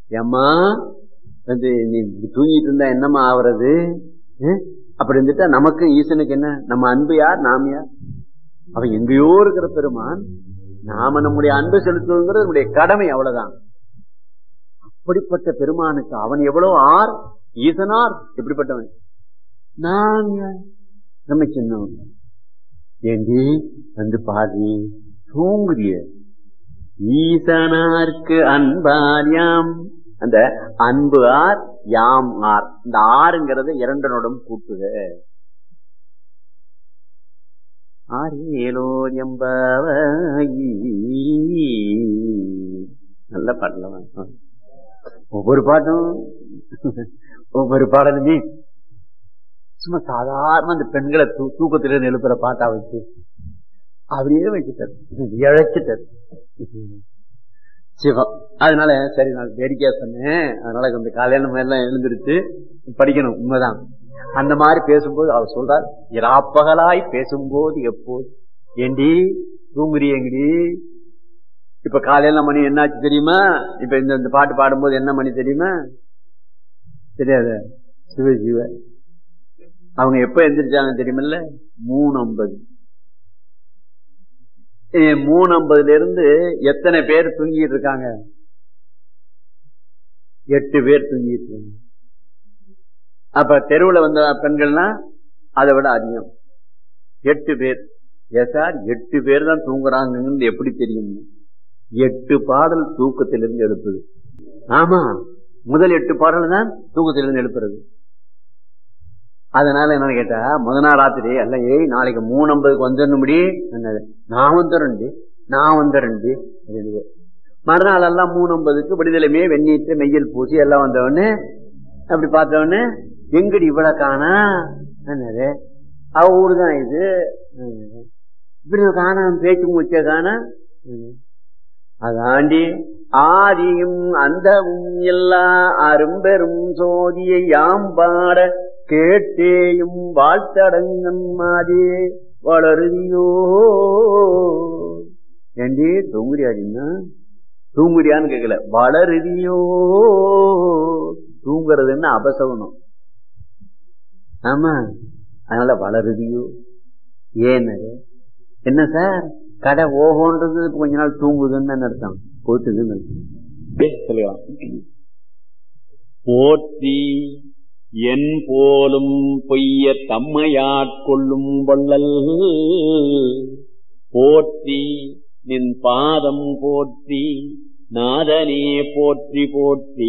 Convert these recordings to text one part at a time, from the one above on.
ஏம்மா வந்து நீ தூங்கிட்டு இருந்தா என்னம்மா ஆவறது அஹ்? அப்படி இருந்துட்டா நமக்கு ஈசனுக்கு என்ன நம்ம அன்பு யார் நாம் யார் அவன் எங்கேயோ இருக்கிற பெருமான் நாம நம்முடைய அன்பு செலுத்துவதுங்கிறது நம்முடைய கடமை அவ்வளவுதான் அப்படிப்பட்ட பெருமானுக்கு அவன் எவ்வளவு ஆர் ஈசனார் எப்படிப்பட்டவன் நான் யார்? நம்ம சின்னவன் ஏண்டி வந்து பாடி தூங்குறிய ஈசனார்க்கு அன்பார் யாம் அந்த அன்பு ஆர் யாம் ஆர் இந்த ஆறுங்கிறது இரண்டனோடும் கூட்டுக ஆரியேலோர் எம்பாவாயி நல்ல பாடலாம் ஒவ்வொரு பாட்டும் ஒவ்வொரு பாடலுமே சும்மா சாதாரண அந்த பெண்களை தூ தூக்கத்திலிருந்து எழுப்புற பாட்டா வச்சு அப்படியே வச்சுட்டாரு இழைச்சிட்டாரு சிவம் அதனால சரி நான் வேடிக்கையா சொன்னேன் அதனால கொஞ்சம் காலையில நம்ம எல்லாம் எழுந்திருச்சு படிக்கணும் உண்மைதான் அந்த மாதிரி பேசும்போது அவர் சொல்றார் இராப்பகலாய் பேசும்போது எப்போது ஏண்டி தூங்குறியங்கடி இப்ப காலையில மணி என்னாச்சு தெரியுமா இப்ப இந்த இந்த பாட்டு பாடும்போது என்ன மணி தெரியுமா தெரியாது சிவ சிவ அவங்க எப்ப எந்திரிச்சாங்க தெரியுமில்ல மூணு ஐம்பது மூணு ஐம்பதுல இருந்து எத்தனை பேர் தூங்கிட்டு இருக்காங்க எட்டு பேர் தூங்கிட்டு இருக்காங்க அப்ப தெருவுல வந்த பெண்கள்னா அதை விட அதிகம் எட்டு பேர் எஸ் சார் எட்டு பேர் தான் தூங்குறாங்கன்னு எப்படி தெரியும் எட்டு பாடல் தூக்கத்திலிருந்து எழுப்புது ஆமா முதல் எட்டு பாடல் தான் தூக்கத்திலிருந்து எழுப்புறது அதனால என்ன கேட்டா முத நாள் ராத்திரி அல்ல ஏய் நாளைக்கு மூணு ஐம்பதுக்கு வந்துடணும்படி என்னது நான் வந்துடுறேன்டி நான் வந்துடுறேன்டி அப்படின்னு மறுநாள் எல்லாம் மூணு ஐம்பதுக்கு விடுதலைமே வெந்நீட்டு மெய்யல் பூசி எல்லாம் வந்தவொடனே அப்படி பார்த்தவொடனே எங்கடி இவ்வளவு காணா என்னது அவ ஊருதான் இது இப்படி காணா பேச்சு மூச்ச காணா அதாண்டி ஆதியும் அந்தமும் எல்லா அரும்பெரும் சோதியை யாம் பாட கேட்டேயும் வாழ்த்தடங்கம் மாதியே வளருதியோ ஏண்டி தூங்குறியாடின்னா தூங்குறியான்னு கேட்கல வளருதியோ தூங்குறதுன்னு அபசவனம் ஆமா அதனால வளருதியோ ஏன்னு என்ன சார் கடை ஓஹோன்றது கொஞ்ச நாள் தூங்குதுன்னு அர்த்தம் போட்டுதுன்னு சொல்லலாம் போற்றி என் போலும் பொய்ய தம்மையாட்கொள்ளும் வள்ளல் போற்றி நின் பாதம் போற்றி நாதனே போற்றி போற்றி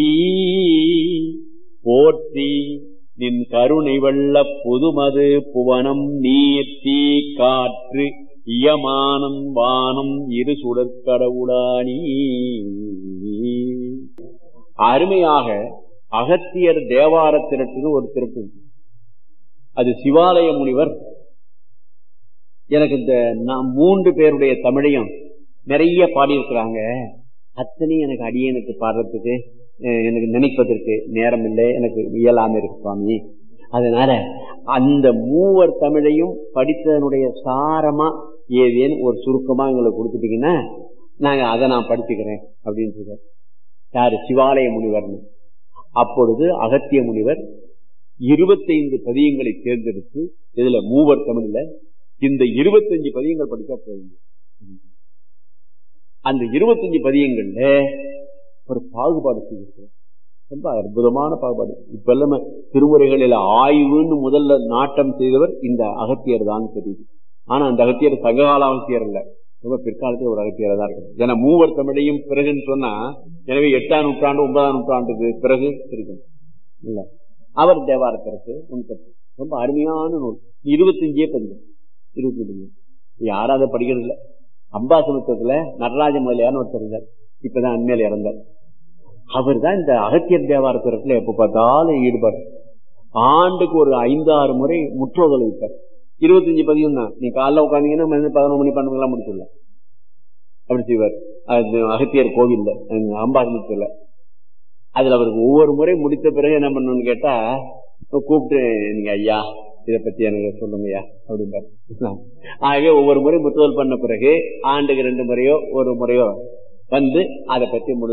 போற்றி நின் கருணை வெள்ள புதுமது புவனம் நீர் தீ காற்று இயமானம் வானம் இரு சுடற்கடவுளானி அருமையாக அகத்தியர் தேவார திரட்டுன்னு ஒரு திரட்டு அது சிவாலய முனிவர் எனக்கு இந்த நான் மூன்று பேருடைய தமிழையும் நிறைய பாடியிருக்கிறாங்க அத்தனையும் எனக்கு அடியனுக்கு பாடுறதுக்கு எனக்கு நினைப்பதற்கு நேரம் இல்லை எனக்கு இயலாம இருக்கு சுவாமி அதனால அந்த மூவர் தமிழையும் படித்ததனுடைய சாரமா ஏதேன்னு ஒரு சுருக்கமா எங்களுக்கு கொடுத்துட்டீங்கன்னா நாங்க அதை நான் படிச்சுக்கிறேன் அப்படின்னு சொல்றாரு யாரு சிவாலய முனிவர்னு அப்பொழுது அகத்திய முனிவர் இருபத்தைந்து பதியங்களை தேர்ந்தெடுத்து இதுல மூவர் தமிழ்ல இந்த இருபத்தஞ்சு பதியங்கள் படிச்சா போதும் அந்த இருபத்தஞ்சு பதியங்கள்ல ஒரு பாகுபாடு செய்திருக்கிறார் ரொம்ப அற்புதமான பாகுபாடு இப்ப எல்லாம் திருமுறைகளில் ஆய்வுன்னு முதல்ல நாட்டம் செய்தவர் இந்த அகத்தியர் தான் தெரியுது ஆனா அந்த அகத்தியர் சங்ககால அகத்தியர் இல்ல ரொம்ப பிற்காலத்தில் ஒரு அகத்தியர் தான் இருக்கு ஏன்னா மூவர் தமிழையும் பிறகுன்னு சொன்னா எனவே எட்டாம் நூற்றாண்டு ஒன்பதாம் நூற்றாண்டுக்கு பிறகு இருக்கணும் இல்ல அவர் தேவாரத்திற்கு முன்கட்டு ரொம்ப அருமையான நூல் இருபத்தஞ்சே பதிவு இருபத்தஞ்சு யாரும் அதை படிக்கிறது இல்லை அம்பாசமுத்திரத்துல நடராஜ முதலியார்னு ஒருத்தர் இருந்தார் இப்பதான் அண்மையில இறந்தார் அவர் தான் இந்த அகத்தியர் தேவாரத்திரத்துல எப்ப பார்த்தாலும் ஈடுபாடு ஆண்டுக்கு ஒரு ஐந்தாறு முறை முற்றோதல் வைப்பார் இருபத்தஞ்சு பதியம் தான் நீ காலைல உட்காந்தீங்கன்னா மணி பதினொன்று மணி பன்னெண்டுலாம் முடிச்சுடலாம் அப்படி செய்வார் அது அகத்தியர் கோவில்ல அம்பாசமுத்திரத்துல அதுல அவருக்கு ஒவ்வொரு முறை முடித்த பிறகு என்ன பண்ணணும்னு கேட்டா கூப்பிட்டு நீங்க ஐயா இதை பத்தி எனக்கு சொல்லுங்கய்யா அப்படின்பாரு ஆகவே ஒவ்வொரு முறை முற்றுதல் பண்ண பிறகு ஆண்டுக்கு ரெண்டு முறையோ ஒரு முறையோ வந்து அதை பத்தி முழு